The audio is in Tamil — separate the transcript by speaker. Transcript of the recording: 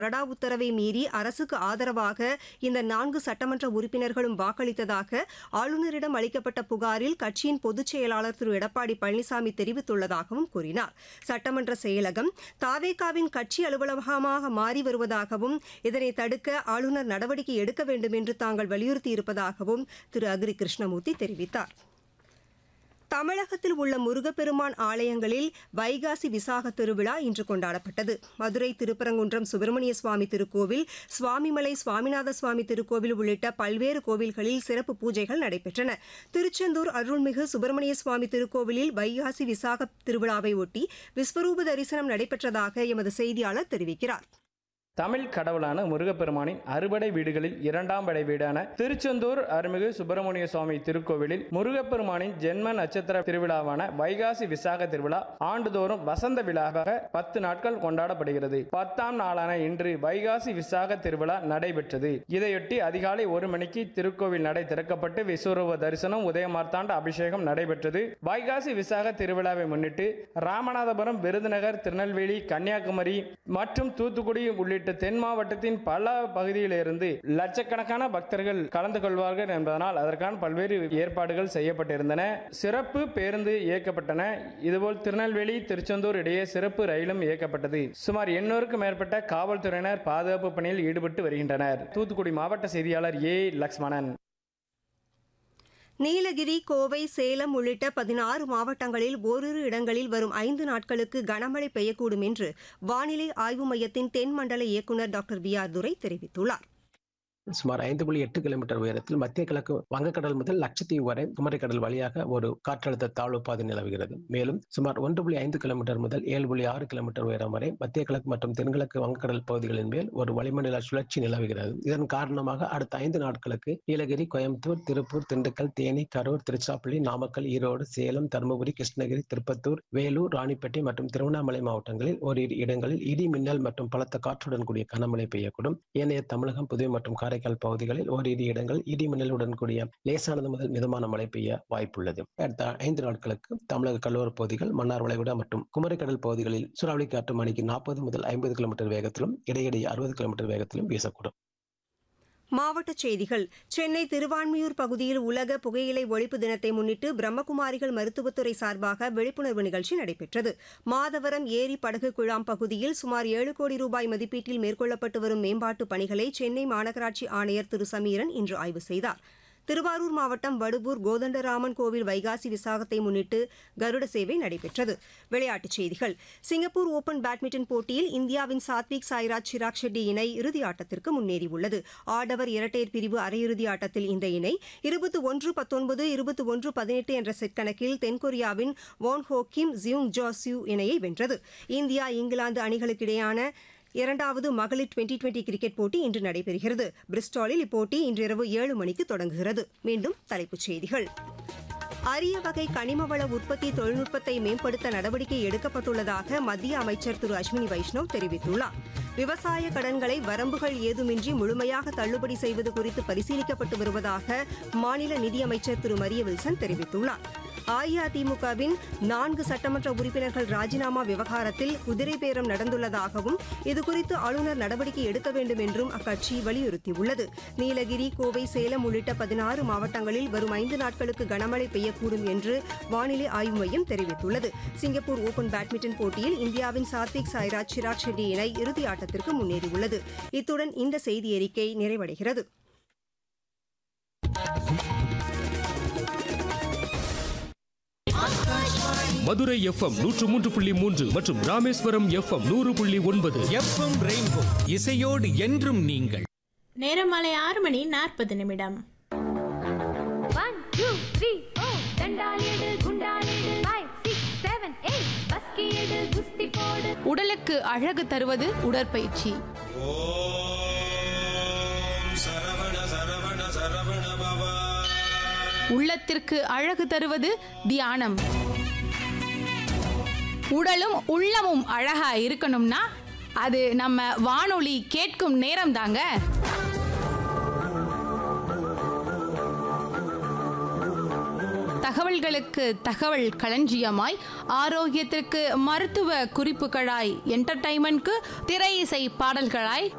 Speaker 1: கொறடா உத்தரவை மீறி அரசுக்கு ஆதரவாக இந்த நான்கு சட்டமன்ற உறுப்பினர்களும் வாக்களித்ததாக ஆளுநரிடம் அளிக்கப்பட்ட புகாரில் கட்சியின் பொதுச் செயலாளர் திரு எடப்பாடி பழனிசாமி தெரிவித்துள்ளதாகவும் கூறினார் சட்டமன்ற செயலகம் தாவேகாவின் கட்சி அலுவலகமாக மாறி வருவதாகவும் இதனை தடுக்க ஆளுநர் நடவடிக்கை எடுக்க வேண்டும் என்று தாங்கள் வலியுறுத்தியிருப்பதாகவும் திரு அக்ரி கிருஷ்ணமூர்த்தி தெரிவித்தார் தமிழகத்தில் உள்ள முருகப்பெருமான் ஆலயங்களில் வைகாசி விசாக திருவிழா இன்று கொண்டாடப்பட்டது மதுரை திருப்பரங்குன்றம் சுப்பிரமணிய சுவாமி திருக்கோவில் சுவாமிமலை சுவாமிநாத சுவாமி திருக்கோவில் உள்ளிட்ட பல்வேறு கோவில்களில் சிறப்பு பூஜைகள் நடைபெற்றன திருச்செந்தூர் அருள்மிகு சுப்பிரமணிய சுவாமி திருக்கோவிலில் வைகாசி விசாக திருவிழாவை ஒட்டி விஸ்வரூப தரிசனம் நடைபெற்றதாக எமது செய்தியாளர் தெரிவிக்கிறார்
Speaker 2: தமிழ் கடவுளான முருகப்பெருமானின் அறுபடை வீடுகளில் இரண்டாம் படை வீடான திருச்செந்தூர் அருள்மிகு சுப்பிரமணிய சுவாமி திருக்கோவிலில் முருகப்பெருமானின் ஜென்ம நட்சத்திர திருவிழாவான வைகாசி விசாக திருவிழா ஆண்டுதோறும் வசந்த விழாவாக பத்து நாட்கள் கொண்டாடப்படுகிறது பத்தாம் நாளான இன்று வைகாசி விசாக திருவிழா நடைபெற்றது இதையொட்டி அதிகாலை ஒரு மணிக்கு திருக்கோவில் நடை திறக்கப்பட்டு விஸ்வரூப தரிசனம் உதயமார்த்தாண்ட அபிஷேகம் நடைபெற்றது வைகாசி விசாக திருவிழாவை முன்னிட்டு ராமநாதபுரம் விருதுநகர் திருநெல்வேலி கன்னியாகுமரி மற்றும் தூத்துக்குடி உள்ளிட்ட தென் மாவட்டத்தின் பல பகுதியிலிருந்து லட்சக்கணக்கான பக்தர்கள் கலந்து கொள்வார்கள் என்பதனால் அதற்கான பல்வேறு ஏற்பாடுகள் செய்யப்பட்டிருந்தன சிறப்பு பேருந்து இயக்கப்பட்டன இதுபோல் திருநெல்வேலி திருச்செந்தூர் இடையே சிறப்பு ரயிலும் இயக்கப்பட்டது சுமார் எண்ணூறுக்கும் மேற்பட்ட காவல்துறையினர் பாதுகாப்பு பணியில் ஈடுபட்டு வருகின்றனர் தூத்துக்குடி மாவட்ட செய்தியாளர் ஏ லக்ஷ்மணன்
Speaker 1: நீலகிரி கோவை சேலம் உள்ளிட்ட பதினாறு மாவட்டங்களில் ஓரிரு இடங்களில் வரும் ஐந்து நாட்களுக்கு கனமழை பெய்யக்கூடும் என்று வானிலை ஆய்வு மையத்தின் தென்மண்டல இயக்குநர் டாக்டர் வி ஆர் துரை தெரிவித்துள்ளார்
Speaker 3: சுமார் ஐந்து புள்ளி எட்டு கிலோமீட்டர் உயரத்தில் மத்திய கிழக்கு வங்கக்கடல் முதல் லட்சத்தீவு வரை குமரிக்கடல் வழியாக ஒரு காற்றழுத்த தாழ்வு பாதை நிலவுகிறது மேலும் சுமார் ஒன்று புள்ளி ஐந்து கிலோமீட்டர் முதல் ஏழு புள்ளி ஆறு கிலோமீட்டர் உயரம் வரை மத்திய கிழக்கு மற்றும் தென்கிழக்கு வங்கக்கடல் பகுதிகளின் மேல் ஒரு வளிமண்டல சுழற்சி நிலவுகிறது இதன் காரணமாக அடுத்த ஐந்து நாட்களுக்கு நீலகிரி கோயம்புத்தூர் திருப்பூர் திண்டுக்கல் தேனி கரூர் திருச்சிராப்பள்ளி நாமக்கல் ஈரோடு சேலம் தருமபுரி கிருஷ்ணகிரி திருப்பத்தூர் வேலூர் ராணிப்பேட்டை மற்றும் திருவண்ணாமலை மாவட்டங்களில் ஓரிரு இடங்களில் இடி மின்னல் மற்றும் பலத்த காற்றுடன் கூடிய கனமழை பெய்யக்கூடும் ஏனைய தமிழகம் புதுவை மற்றும் காரைக்கால் பகுதிகளில் ஓரிரு இடங்கள் இடி மின்னலுடன் கூடிய லேசானது முதல் மிதமான மழை பெய்ய வாய்ப்புள்ளது அடுத்த ஐந்து நாட்களுக்கு தமிழக கடலோர பகுதிகள் மன்னார் வளைகுடா மற்றும் குமரிக்கடல் பகுதிகளில் சூறாவளி காற்று மணிக்கு நாற்பது முதல் ஐம்பது கிலோமீட்டர் வேகத்திலும் இடையிடையே அறுபது கிலோமீட்டர் வேகத்திலும் வீசக்கூடும்
Speaker 1: மாவட்டச் செய்திகள் சென்னை திருவான்மியூர் பகுதியில் உலக புகையிலை ஒழிப்பு தினத்தை முன்னிட்டு பிரம்மகுமாரிகள் மருத்துவத்துறை சார்பாக விழிப்புணர்வு நிகழ்ச்சி நடைபெற்றது மாதவரம் ஏரி படகு குழாம் பகுதியில் சுமார் ஏழு கோடி ரூபாய் மதிப்பீட்டில் மேற்கொள்ளப்பட்டு வரும் மேம்பாட்டுப் பணிகளை சென்னை மாநகராட்சி ஆணையர் திரு சமீரன் இன்று ஆய்வு செய்தார் திருவாரூர் மாவட்டம் வடுவூர் கோதண்டராமன் கோவில் வைகாசி விசாகத்தை முன்னிட்டு கருட சேவை நடைபெற்றது விளையாட்டுச் செய்திகள் சிங்கப்பூர் ஓபன் பேட்மிண்டன் போட்டியில் இந்தியாவின் சாத்விக் சாய்ராஜ் சிராக் ஷெட்டி இணை இறுதி ஆட்டத்திற்கு முன்னேறியுள்ளது ஆடவர் இரட்டையர் பிரிவு அரையிறுதி ஆட்டத்தில் இந்த இணை இருபத்தி ஒன்று பத்தொன்பது இருபத்தி ஒன்று பதினெட்டு என்ற செட் கணக்கில் தென்கொரியாவின் வான் ஹோ கிம் ஜியூங் ஜோ சியூ இணையை வென்றது இந்தியா இங்கிலாந்து அணிகளுக்கிடையான இரண்டாவது மகளிர் டுவெண்டி டுவெண்டி கிரிக்கெட் போட்டி இன்று நடைபெறுகிறது பிரிஸ்டாலில் இப்போட்டி இன்றிரவு ஏழு மணிக்கு தொடங்குகிறது மீண்டும் தலைப்புச் செய்திகள் அரிய வகை கனிம வள உற்பத்தி தொழில்நுட்பத்தை மேம்படுத்த நடவடிக்கை எடுக்கப்பட்டுள்ளதாக மத்திய அமைச்சர் திரு அஸ்வினி வைஷ்ணவ் தெரிவித்துள்ளார் விவசாய கடன்களை வரம்புகள் ஏதுமின்றி முழுமையாக தள்ளுபடி செய்வது குறித்து பரிசீலிக்கப்பட்டு வருவதாக மாநில நிதியமைச்சர் திரு மரிய வில்சன் தெரிவித்துள்ளார் அஇஅதிமுகவின் நான்கு சட்டமன்ற உறுப்பினர்கள் ராஜினாமா விவகாரத்தில் குதிரை பேரம் நடந்துள்ளதாகவும் இதுகுறித்து ஆளுநர் நடவடிக்கை எடுக்க வேண்டும் என்றும் அக்கட்சி வலியுறுத்தியுள்ளது நீலகிரி கோவை சேலம் உள்ளிட்ட பதினாறு மாவட்டங்களில் வரும் ஐந்து நாட்களுக்கு கனமழை பெய்யக்கூடும் என்று வானிலை ஆய்வு மையம் தெரிவித்துள்ளது சிங்கப்பூர் ஓபன் பேட்மிண்டன் போட்டியில் இந்தியாவின் சாத்விக் சாய்ராஜ் சிராக் ஷெட்டி இணை இறுதி ஆட்டத்திற்கு முன்னேறியுள்ளது இத்துடன் இந்த செய்தி அறிக்கை நிறைவடைகிறது
Speaker 4: மதுரை எஃப்எம் நூற்று மூன்று புள்ளி மூன்று மற்றும் ராமேஸ்வரம் எஃப்எம் நூறு புள்ளி ஒன்பது
Speaker 5: எஃப்எம் ரெயின்போ இசையோடு என்றும் நீங்கள்
Speaker 6: நேரம் மாலை ஆறு மணி நாற்பது நிமிடம்
Speaker 7: One, two, three, four. தண்டாலேடு குண்டாலேடு five, six, seven, eight. பஸ்கி எடு குஸ்தி போடு
Speaker 8: உடலுக்கு அழகு தருவது உடற்பயிற்சி உள்ளத்திற்கு அழகு தருவது தியானம் உடலும் உள்ளமும் அழகா இருக்கணும்னா அது நம்ம வானொலி கேட்கும் நேரம் தாங்க தகவல்களுக்கு தகவல் களஞ்சியமாய் ஆரோக்கியத்திற்கு மருத்துவ குறிப்புகளாய் என்டர்டைன்மெண்ட்க்கு திரை இசை பாடல்களாய்